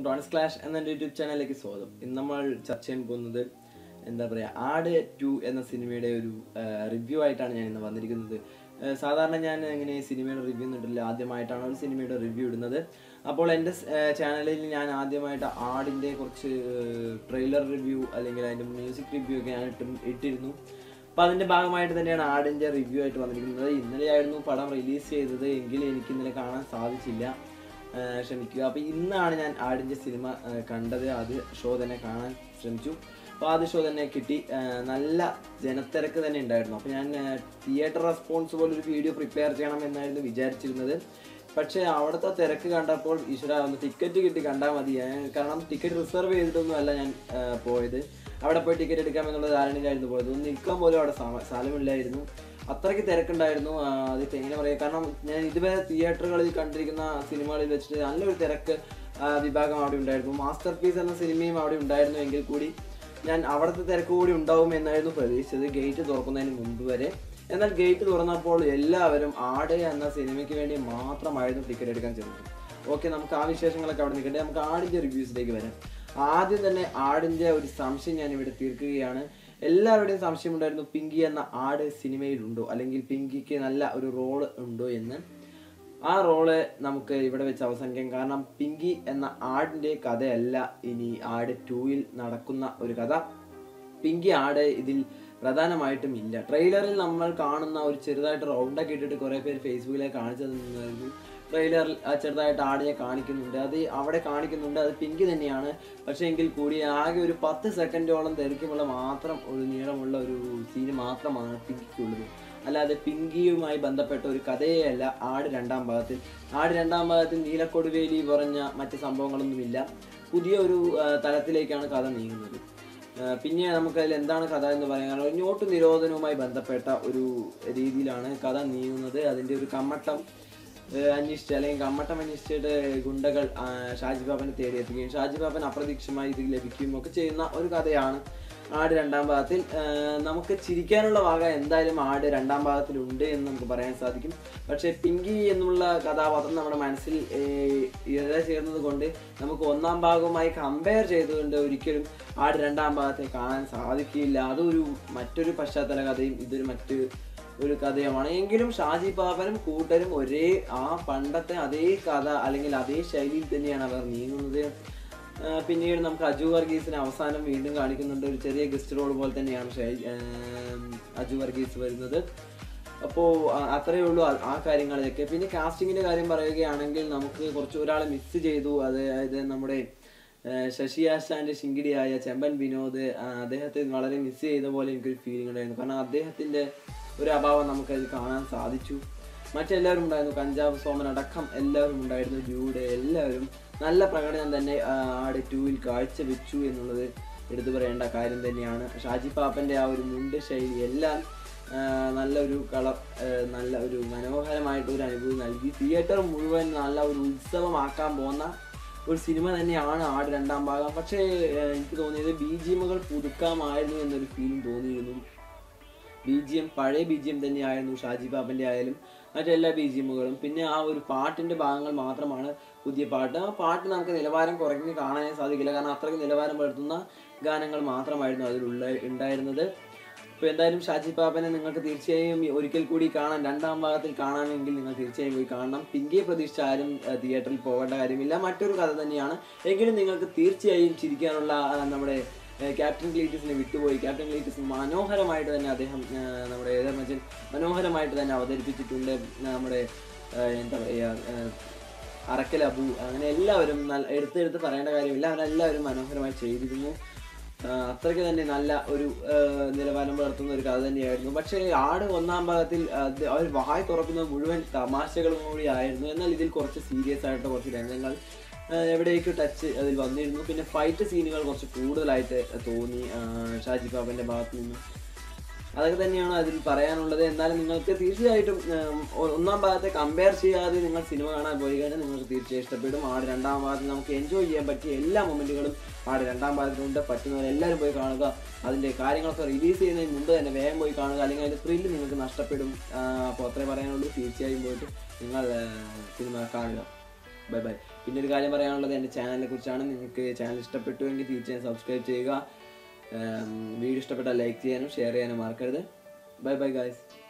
to അൺസ് clash എന്ന എൻ്റെ YouTube ചാനലിലേക്ക് സ്വാഗതം ഇന്ന് നമ്മൾ ചർച്ച ചെയ്യാൻ പോകുന്നത് എന്താ പറയുക ആട് ടു എന്ന സിനിമയുടെ ഒരു റിവ്യൂ ആയിട്ടാണ് ഞാൻ ഇന്ന് വന്നിരിക്കുന്നത് ആ, സാധാരണ ഞാൻ ഇങ്ങനെ സിനിമയുടെ റിവ്യൂ ഒന്നിട്ടില്ല ആദ്യമായിട്ടാണ് ഒരു സിനിമയുടെ റിവ്യൂ ഇടുന്നത് അപ്പോൾ എൻ്റെ ചാനലിൽ ഞാൻ ആദ്യമായിട്ട് ആടിൻ്റെ കുറച്ച് ട്രെയിലർ റിവ്യൂ അല്ലെങ്കിൽ അതിൻ്റെ മ്യൂസിക് റിവ്യൂ ഒക്കെ ഞാൻ ഇട്ടും ഇട്ടിരുന്നു അപ്പോൾ അതിൻ്റെ ഭാഗമായിട്ട് തന്നെയാണ് ആടിൻ്റെ റിവ്യൂ ആയിട്ട് വന്നിരിക്കുന്നത് ഇന്നലെയായിരുന്നു പടം റിലീസ് ചെയ്തത് എങ്കിലും എനിക്ക് ഇന്നലെ കാണാൻ സാധിച്ചില്ല ആ, ക്ഷമിക്കുക അപ്പോൾ ഇന്നാണ് ഞാൻ ആടിൻ്റെ സിനിമ ആ, കണ്ടത് അത് ഷോ തന്നെ കാണാൻ ശ്രമിച്ചു അപ്പോൾ ആദ്യ ഷോ തന്നെ കിട്ടി ആ, നല്ല ജനത്തിരക്ക് തന്നെ ഉണ്ടായിരുന്നു അപ്പോൾ ഞാൻ തിയേറ്റർ റെസ്പോൺസ് പോലെ ഒരു വീഡിയോ പ്രിപ്പയർ ചെയ്യണം എന്നായിരുന്നു വിചാരിച്ചിരുന്നത് പക്ഷേ അവിടുത്തെ തിരക്ക് കണ്ടപ്പോൾ ഈശ്വര ഒന്ന് ടിക്കറ്റ് കിട്ടി കണ്ടാൽ മതി ഏ, കാരണം ടിക്കറ്റ് റിസർവ് ചെയ്തിട്ടൊന്നും അല്ല ഞാൻ ആ, പോയത് അവിടെ പോയി ടിക്കറ്റ് എടുക്കാം എന്നുള്ള ധാരണയിലായിരുന്നു പോയത് ഒന്ന് നിൽക്കാൻ പോലും അവിടെ സമ- സ്ഥലമില്ലായിരുന്നു അത്രയ്ക്ക് തിരക്കുണ്ടായിരുന്നു ആ, അതിപ്പോൾ എങ്ങനെ പറയുക കാരണം ഞാൻ ഇതുവരെ തിയേറ്ററുകളിൽ കണ്ടിരിക്കുന്ന സിനിമകളിൽ വെച്ചിട്ട് നല്ലൊരു തിരക്ക് ആ, വിഭാഗം അവിടെ ഉണ്ടായിരുന്നു മാസ്റ്റർ പീസ് എന്ന സിനിമയും അവിടെ ഉണ്ടായിരുന്നു എങ്കിൽ കൂടി ഞാൻ അവിടുത്തെ തിരക്ക് കൂടി ഉണ്ടാവും എന്നായിരുന്നു പ്രതീക്ഷിച്ചത് ഗേറ്റ് തുറക്കുന്നതിന് മുമ്പ് വരെ എന്നാൽ ഗേറ്റ് തുറന്നപ്പോൾ എല്ലാവരും ആട് എന്ന സിനിമയ്ക്ക് വേണ്ടി മാത്രമായിരുന്നു ടിക്കറ്റ് എടുക്കാൻ ചെന്നത് ഓക്കെ നമുക്ക് ആ വിശേഷങ്ങളൊക്കെ അവിടെ നിൽക്കട്ടെ നമുക്ക് ആടിൻ്റെ റിവ്യൂസിലേക്ക് വരാം ആദ്യം തന്നെ ആടിൻ്റെ ഒരു സംശയം ഞാൻ ഇവിടെ തീർക്കുകയാണ് എല്ലാവരുടെയും സംശയമുണ്ടായിരുന്നു പിങ്കി എന്ന ആട് സിനിമയിലുണ്ടോ അല്ലെങ്കിൽ പിങ്കിക്ക് നല്ല ഒരു റോള് ഉണ്ടോ എന്ന് ആ റോള് നമുക്ക് ഇവിടെ വെച്ച് അവസാനിക്കാം കാരണം പിങ്കി എന്ന ആടിൻ്റെ കഥയല്ല ഇനി ആട് ടൂയിൽ നടക്കുന്ന ഒരു കഥ പിങ്കി ആട് ഇതിൽ പ്രധാനമായിട്ടും ഇല്ല ട്രെയിലറിൽ നമ്മൾ കാണുന്ന ഒരു ചെറുതായിട്ട് റൗണ്ടൊക്കെ ഇട്ടിട്ട് കുറേ പേര് ഫേസ്ബുക്കിലേക്ക് കാണിച്ചു തന്നിരുന്നു ട്രെയിലറിൽ ആ ചെറുതായിട്ട് ആടിനെ കാണിക്കുന്നുണ്ട് അത് അവിടെ കാണിക്കുന്നുണ്ട് അത് പിങ്കി തന്നെയാണ് പക്ഷേ എങ്കിൽ കൂടി ആകെ ഒരു പത്ത് സെക്കൻഡോളം ദൈർഘ്യമുള്ള മാത്രം ഒരു നീളമുള്ള ഒരു സീന് മാത്രമാണ് പിങ്കിക്കുള്ളത് അല്ലാതെ പിങ്കിയുമായി ബന്ധപ്പെട്ട ഒരു കഥയേ അല്ല ആട് രണ്ടാം ഭാഗത്തിൽ ആട് രണ്ടാം ഭാഗത്തിൽ നീലക്കൊടുവേലി പറഞ്ഞ മറ്റ് സംഭവങ്ങളൊന്നുമില്ല പുതിയ ഒരു ആ, തലത്തിലേക്കാണ് കഥ നീങ്ങുന്നത് ആ, പിന്നെ നമുക്കതിൽ എന്താണ് കഥ എന്ന് പറയാൻ ഒരു നോട്ട് നിരോധനവുമായി ബന്ധപ്പെട്ട ഒരു രീതിയിലാണ് കഥ നീങ്ങുന്നത് അതിൻ്റെ ഒരു കമ്മട്ടം ഏഹ് അന്വേഷിച്ച് അല്ലെങ്കിൽ കമ്മട്ടം അന്വേഷിച്ചിട്ട് ഗുണ്ടകൾ ആ, ഷാജി ബാബനെ തേടിയെത്തുകയും ഷാജി ബാബൻ അപ്രതീക്ഷിതമായി ഇത് ലഭിക്കുകയും ഒക്കെ ചെയ്യുന്ന ഒരു കഥയാണ് ആട് രണ്ടാം ഭാഗത്തിൽ ഏഹ് നമുക്ക് ചിരിക്കാനുള്ള വക എന്തായാലും ആട് രണ്ടാം ഭാഗത്തിലുണ്ട് എന്ന് നമുക്ക് പറയാൻ സാധിക്കും പക്ഷേ പിങ്കി എന്നുള്ള കഥാപാത്രം നമ്മുടെ മനസ്സിൽ ഏഹ് ഇഴ ചേർന്നത് കൊണ്ട് നമുക്ക് ഒന്നാം ഭാഗവുമായി കമ്പയർ ചെയ്തുകൊണ്ട് ഒരിക്കലും ആട് രണ്ടാം ഭാഗത്തെ കാണാൻ സാധിക്കില്ല അതൊരു മറ്റൊരു പശ്ചാത്തല കഥയും ഇതൊരു മറ്റ് ഒരു കഥയുമാണ് എങ്കിലും ഷാജി പാപ്പനും കൂട്ടരും ഒരേ ആ പണ്ടത്തെ അതേ കഥ അല്ലെങ്കിൽ അതേ ശൈലിയിൽ തന്നെയാണ് അവർ നീങ്ങുന്നത് ആ, പിന്നീട് നമുക്ക് അജു വർഗീസിനെ അവസാനം വീണ്ടും കാണിക്കുന്നുണ്ട് ഒരു ചെറിയ ഗസ്റ്റ് റോൾ പോലെ തന്നെയാണ് ഷൈ- ആം, അജു വർഗീസ് വരുന്നത് അപ്പോൾ അത്രയേ ഉള്ളൂ ആ- ആ കാര്യങ്ങളിലൊക്കെ പിന്നെ കാസ്റ്റിങ്ങിന്റെ കാര്യം പറയുകയാണെങ്കിൽ നമുക്ക് കുറച്ച് ഒരാളെ മിസ് ചെയ്തു അതായത് നമ്മുടെ ആ, ശശി ആശാന്റെ ശിങ്കിടിയായ ചെമ്പൻ വിനോദ് ആ, അദ്ദേഹത്തെ വളരെ മിസ് ചെയ്ത പോലെ എനിക്കൊരു ഫീലിംഗ് ഉണ്ടായിരുന്നു കാരണം അദ്ദേഹത്തിന്റെ ഒരു അഭാവം നമുക്കത് കാണാൻ സാധിച്ചു മറ്റെല്ലാവരും ഉണ്ടായിരുന്നു കഞ്ചാവ് സോമൻ അടക്കം എല്ലാവരും ഉണ്ടായിരുന്നു ജൂഡ് എല്ലാവരും നല്ല പ്രകടനം തന്നെ ആ, ആട് ടൂവിൽ കാഴ്ചവെച്ചു എന്നുള്ളത് എടുത്തു പറയേണ്ട കാര്യം തന്നെയാണ് ഷാജി പാപ്പന്റെ ആ ഒരു മുണ്ട് ശൈലി എല്ലാം ആ, നല്ലൊരു കളർ നല്ല ഒരു മനോഹരമായിട്ട് ഒരു അനുഭൂതി നൽകി തിയേറ്റർ മുഴുവൻ നല്ല ഒരു ഉത്സവമാക്കാൻ പോകുന്ന ഒരു സിനിമ തന്നെയാണ് ആട് രണ്ടാം ഭാഗം പക്ഷേ ആ, എനിക്ക് തോന്നിയത് ബി ജി എമ്മുകൾ പുതുക്കാമായിരുന്നു എന്നൊരു ഫീലിംഗ് തോന്നിയിരുന്നു ബി ജി എം പഴയ ബി ജി എം തന്നെയായിരുന്നു ഷാജി ബാബന്റെ ആയാലും മറ്റെല്ലാ ബി ജി എമ്മുകളും പിന്നെ ആ ഒരു പാട്ടിന്റെ ഭാഗങ്ങൾ മാത്രമാണ് പുതിയ പാട്ട് ആ പാട്ട് നമുക്ക് നിലവാരം കുറഞ്ഞ് കാണാനേ സാധിക്കില്ല കാരണം അത്രയ്ക്ക് നിലവാരം പുലർത്തുന്ന ഗാനങ്ങൾ മാത്രമായിരുന്നു അതിലുള്ള ഉണ്ടായിരുന്നത് അപ്പോൾ എന്തായാലും ഷാജി പാപ്പനെ നിങ്ങൾക്ക് തീർച്ചയായും ഈ ഒരിക്കൽ കൂടി കാണാൻ രണ്ടാം ഭാഗത്തിൽ കാണാമെങ്കിൽ നിങ്ങൾ തീർച്ചയായും പോയി കാണണം പിങ്കിയെ പ്രതീക്ഷിച്ച് ആരും ആ, തിയേറ്ററിൽ പോകേണ്ട കാര്യമില്ല മറ്റൊരു കഥ തന്നെയാണ് എങ്കിലും നിങ്ങൾക്ക് തീർച്ചയായും ചിരിക്കാനുള്ള ആ, നമ്മുടെ ഏഹ് ക്യാപ്റ്റൻ ക്ലീറ്റസിനെ വിട്ടുപോയി ക്യാപ്റ്റൻ ക്ലീറ്റസ് മനോഹരമായിട്ട് തന്നെ അദ്ദേഹം ഏഹ് നമ്മുടെ ഏതർമച്ചൻ മനോഹരമായിട്ട് തന്നെ അവതരിപ്പിച്ചിട്ടുണ്ട് നമ്മുടെ ഏഹ് എന്താ പറയുക ഏഹ് അറക്കൽ അബു അങ്ങനെ എല്ലാവരും നല്ല എടുത്തെടുത്ത് പറയേണ്ട കാര്യമില്ല അവരെല്ലാവരും മനോഹരമായി ചെയ്തിരുന്നു ആഹ് അത്രയ്ക്ക് തന്നെ നല്ല ഒരു ആഹ് നിലവാരം പുലർത്തുന്ന ഒരു കഥ തന്നെയായിരുന്നു പക്ഷേ ആട് ഒന്നാം ഭാഗത്തിൽ അത് അവർ വായി തുറക്കുന്നത് മുഴുവൻ തമാശകളും കൂടി ആയിരുന്നു എന്നാൽ ഇതിൽ കുറച്ച് സീരിയസ് ആയിട്ട് കുറച്ച് രംഗങ്ങൾ ആഹ് എവിടേക്ക് ടച്ച് അതിൽ വന്നിരുന്നു പിന്നെ ഫൈറ്റ് സീനുകൾ കുറച്ച് കൂടുതലായിട്ട് തോന്നി ആഹ് ഷാജി ബാബന്റെ ഭാഗത്തു നിന്നും അതൊക്കെ തന്നെയാണ് അതിൽ പറയാനുള്ളത് എന്നാലും നിങ്ങൾക്ക് തീർച്ചയായിട്ടും ഉം, ഒ- ഒന്നാം ഭാഗത്തെ കമ്പയർ ചെയ്യാതെ നിങ്ങൾ സിനിമ കാണാൻ പോയി കഴിഞ്ഞാൽ നിങ്ങൾക്ക് തീർച്ചയായും ഇഷ്ടപ്പെടും ആട് രണ്ടാം ഭാഗത്ത് നമുക്ക് എൻജോയ് ചെയ്യാൻ പറ്റിയ എല്ലാ മൊമെന്റുകളും ആട് രണ്ടാം ഭാഗത്തുണ്ട് പറ്റുന്നവർ എല്ലാവരും പോയി കാണുക അതിൻ്റെ കാര്യങ്ങളൊക്കെ റിലീസ് ചെയ്യുന്നതിന് മുമ്പ് തന്നെ വേഗം പോയി കാണുക അല്ലെങ്കിൽ അതിൻ്റെ ത്രില്ല് നിങ്ങൾക്ക് നഷ്ടപ്പെടും അപ്പോൾ അത്രേ പറയാനുള്ളൂ തീർച്ചയായും പോയിട്ട് നിങ്ങൾ ആ, സിനിമ കാണുക ബൈ ബൈ പിന്നെ ഒരു കാര്യം പറയാനുള്ളത് എൻ്റെ ചാനലിനെ കുറിച്ചാണ് നിങ്ങൾക്ക് ചാനൽ ഇഷ്ടപ്പെട്ടുവെങ്കിൽ തീർച്ചയായും സബ്സ്ക്രൈബ് ചെയ്യുക വീഡിയോ ഇഷ്ടപ്പെട്ടാൽ ലൈക്ക് ചെയ്യാനും ഷെയർ ചെയ്യാനും മറക്കരുത് ബൈ ബൈ ഗായ്സ്